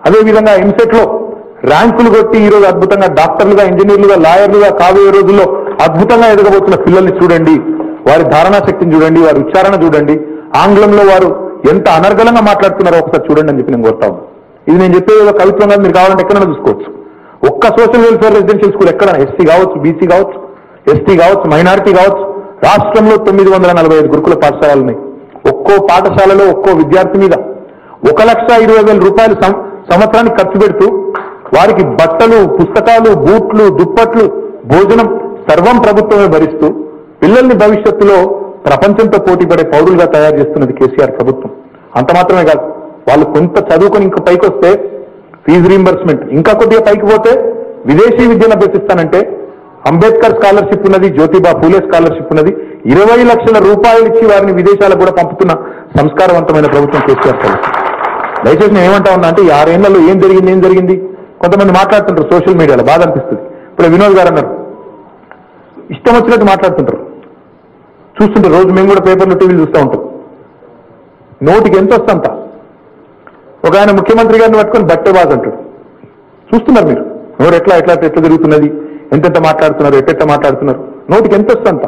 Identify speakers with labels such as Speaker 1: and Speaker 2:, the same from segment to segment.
Speaker 1: అదేవిధంగా ఎంసెట్ లో ర్యాంకులు కొట్టి ఈ రోజు అద్భుతంగా డాక్టర్లుగా ఇంజనీర్లుగా లాయర్లుగా కాబోయే రోజుల్లో అద్భుతంగా ఎదగబోతున్న పిల్లల్ని చూడండి వారి ధారణా శక్తిని చూడండి వారి ఉచ్చారణ చూడండి ఆంగ్లంలో వారు ఎంత అనర్గళంగా మాట్లాడుతున్నారో ఒకసారి చూడండి అని చెప్పి నేను కోరుతా ఉన్నాను. ఇది నేను చెప్పే ఏదో కవిత్వం కాదు మీరు కావాలంటే ఎక్కడైనా చూసుకోవచ్చు ఒక్క సోషల్ వెల్ఫేర్ రెసిడెన్షియల్ స్కూల్ ఎక్కడ ఎస్సీ కావచ్చు బీసీ కావచ్చు ఎస్టీ కావచ్చు మైనారిటీ కావచ్చు రాష్ట్రంలో తొమ్మిది వందల నలభై ఐదు గురుకుల పాఠశాలలు ఉన్నాయి ఒక్కో పాఠశాలలో ఒక్కో విద్యార్థి మీద ఒక లక్ష ఇరవై వేల రూపాయలు సం- సంవత్సరానికి ఖర్చు పెడుతూ వారికి బట్టలు పుస్తకాలు బూట్లు దుప్పట్లు భోజనం సర్వం ప్రభుత్వమే భరిస్తూ పిల్లల్ని భవిష్యత్తులో ప్రపంచంతో పోటీపడే పౌరులుగా తయారు చేస్తున్నది కేసీఆర్ ప్రభుత్వం అంత మాత్రమే కాదు వాళ్ళు కొంత చదువుకొని ఇంకా పైకి వస్తే ఫీజు రీంబర్స్మెంట్ ఇంకా కొద్దిగా పైకి పోతే విదేశీ విద్యను అభ్యసిస్తానంటే అంబేద్కర్ స్కాలర్షిప్ ఉన్నది జ్యోతిబా పూలే స్కాలర్షిప్ ఉన్నది ఇరవై లక్షల రూపాయలు ఇచ్చి వారిని విదేశాలకు కూడా పంపుతున్న సంస్కారవంతమైన ప్రభుత్వం కేసీఆర్ ప్రభుత్వం దయచేసి నేను ఏమంటా ఉన్నా అంటే ఈ ఆరేళ్లలో ఏం జరిగింది ఏం జరిగింది కొంతమంది మాట్లాడుతుంటారు సోషల్ మీడియాలో బాధ అనిపిస్తుంది ఇప్పుడు వినోద్ గారు అన్నారు ఇష్టం వచ్చినట్టు మాట్లాడుతుంటారు చూస్తుంటారు రోజు మేము కూడా పేపర్లు టీవీలు చూస్తూ ఉంటాం నోటికి ఎంత వస్తుందంత ఒక ఆయన ముఖ్యమంత్రి గారిని పట్టుకొని బట్టే బాధ అంటాడు చూస్తున్నారు మీరు నోరు ఎట్లా ఎట్లా ఎట్లా జరుగుతున్నది ఎంతెంత మాట్లాడుతున్నారు ఎట్టెట్ట మాట్లాడుతున్నారు నోటికి ఎంత వస్తుందంత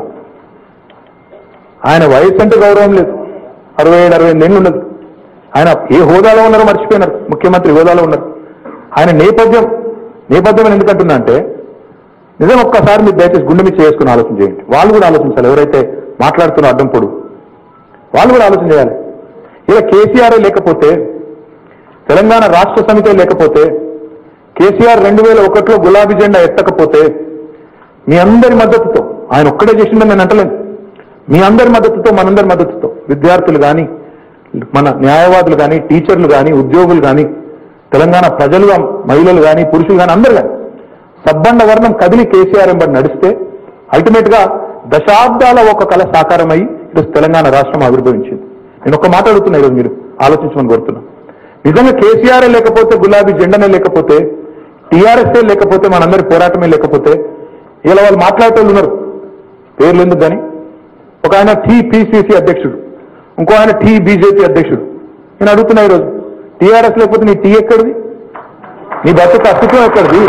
Speaker 1: ఆయన వయసు అంటే గౌరవం లేదు అరవై ఏడు అరవై ఎనిమిది ఉన్నది ఆయన ఏ హోదాలో ఉన్నారో మర్చిపోయినారు ముఖ్యమంత్రి హోదాలో ఉన్నారు ఆయన నేపథ్యం నేపథ్యం అని ఎందుకంటున్నా అంటే నిజం ఒక్కసారి మీరు దయచేసి గుండె మీద చేసుకుని ఆలోచన చేయండి వాళ్ళు కూడా ఆలోచించాలి ఎవరైతే మాట్లాడుతున్న అడ్డం పొడు వాళ్ళు కూడా ఆలోచన చేయాలి ఇలా కేసీఆర్ లేకపోతే తెలంగాణ రాష్ట్ర సమితి లేకపోతే కేసీఆర్ రెండు వేల ఒకటిలో గులాబీ జెండా ఎత్తకపోతే మీ అందరి మద్దతుతో ఆయన ఒక్కడే చేసిందని నేను అంటలేను మీ అందరి మద్దతుతో మనందరి మద్దతుతో విద్యార్థులు కానీ మన న్యాయవాదులు కానీ టీచర్లు కానీ ఉద్యోగులు కానీ తెలంగాణ ప్రజలు మహిళలు కానీ పురుషులు కానీ అందరు కానీ సబ్బండ వర్ణం కదిలి కేసీఆర్ ఎంబడి నడిస్తే అల్టిమేట్ గా దశాబ్దాల ఒక కళ సాకారమై ఈరోజు తెలంగాణ రాష్ట్రం ఆవిర్భవించింది నేను ఒక మాట అడుగుతున్నా ఈరోజు మీరు ఆలోచించమని కోరుతున్నా నిజంగా కేసీఆర్ లేకపోతే గులాబీ జెండనే లేకపోతే టీఆర్ఎస్ఏ లేకపోతే మనందరి పోరాటమే లేకపోతే ఇలా వాళ్ళు మాట్లాడేటోళ్ళు ఉన్నారు పేర్లు ఎందుకు కానీ ఒక ఆయన టీపీసీసీ అధ్యక్షుడు ఇంకో ఆయన టీ బీజేపీ అధ్యక్షుడు నేను అడుగుతున్నా ఈరోజు టీఆర్ఎస్ లేకపోతే నీ టీ ఎక్కడిది నీ బతుకు అస్తిత్వం ఎక్కడిది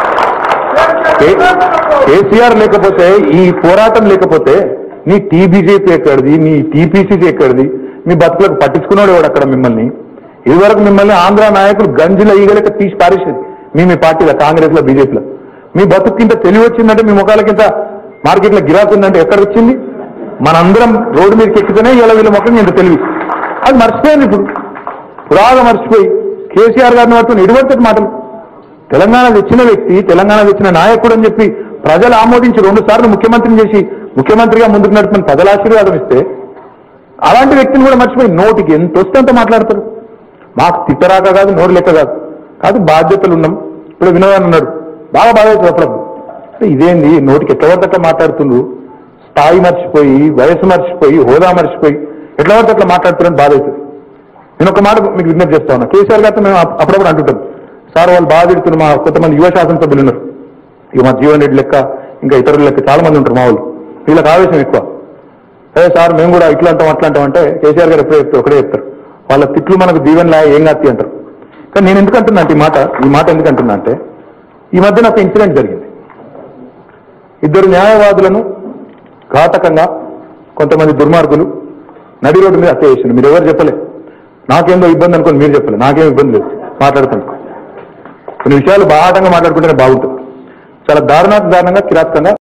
Speaker 1: కే- కేసీఆర్ లేకపోతే ఈ పోరాటం లేకపోతే నీ టీ బీజేపీ ఎక్కడిది నీ టీపీసీసీ ఎక్కడిది మీ బతుకులకు పట్టించుకున్నాడు వాడు అక్కడ మిమ్మల్ని ఇదివరకు మిమ్మల్ని ఆంధ్ర నాయకులు గంజిల ఈగలక తీసి పారేసేది మీ మీ పార్టీలో కాంగ్రెస్ లో బీజేపీలో మీ బతుకు ఇంత తెలివి వచ్చిందంటే మీ ముఖాలకింత మార్కెట్లో గిరాకు ఉందంటే ఎక్కడ వచ్చింది మనందరం రోడ్డు మీదకి ఎక్కితేనే ఇలా వీళ్ళ ముఖం ఇంత తెలివి అది మర్చిపోయింది ఇప్పుడు పురాగా మర్చిపోయి కేసీఆర్ గారిని పట్టుకుని ఎటువంటి మాటలు తెలంగాణ తెచ్చిన వ్యక్తి తెలంగాణ తెచ్చిన నాయకుడు అని చెప్పి ప్రజలు ఆమోదించి రెండు సార్లు ముఖ్యమంత్రిని చేసి ముఖ్యమంత్రిగా ముందుకు నడుపుని ప్రజల ఆశీర్వాదం ఇస్తే అలాంటి వ్యక్తిని కూడా మర్చిపోయి నోటికి ఎంత వస్తే అంత మాట్లాడతారు మాకు తిట్టరాక కాదు నోరు లెక్క కాదు కాదు బాధ్యతలు ఉన్నాం ఇప్పుడు వినోద్ అన్నాడు బాగా బాధ అవుతుంది అప్పుడప్పుడు అంటే ఇదేంది నోటికి ఎట్లా పడితే అట్లా మాట్లాడుతుండ్రు స్థాయి మర్చిపోయి వయసు మర్చిపోయి హోదా మర్చిపోయి ఎట్లా పడితే అట్లా మాట్లాడుతున్నారని బాధ అవుతుంది నేను ఒక మాట మీకు విజ్ఞప్తి చేస్తా ఉన్నా కేసీఆర్ గారితో మేము అప్- అప్పుడప్పుడు అంటుంటాం సార్ వాళ్ళు బాగా తిడుతున్నారు మా కొంతమంది యువ శాసనసభ్యులు ఉన్నారు ఇక మా జీవన్ రెడ్డి లెక్క ఇంకా ఇతరుల లెక్క చాలా మంది ఉంటారు మా వాళ్ళు వీళ్ళకి ఆవేశం ఎక్కువ అదే సార్ మేము కూడా ఇట్లా అంటాం అట్లా అంటాం అంటే కేసీఆర్ గారు ఎప్పుడే చెప్తారు ఒకటే చెప్తారు వాళ్ళ తిట్లు మనకు దీవెనలా ఏం కాతి అంటారు కానీ నేను ఎందుకు అంటున్నా అంటే ఈ మాట ఈ మాట ఎందుకు అంటున్నా అంటే ఈ మధ్యన ఒక ఇన్సిడెంట్ జరిగింది ఇద్దరు న్యాయవాదులను ఘాతకంగా కొంతమంది దుర్మార్గులు నడి రోడ్డు మీద హత్య చేసిండు మీరు ఎవరు చెప్పలే నాకేందో ఇబ్బంది అనుకోని మీరు చెప్పలే నాకేం ఇబ్బంది లేదు మాట్లాడుతాను కొన్ని విషయాలు బాహాటంగా మాట్లాడుకుంటేనే బాగుంటుంది చాలా దారుణాతి దారుణంగా కిరాతకంగా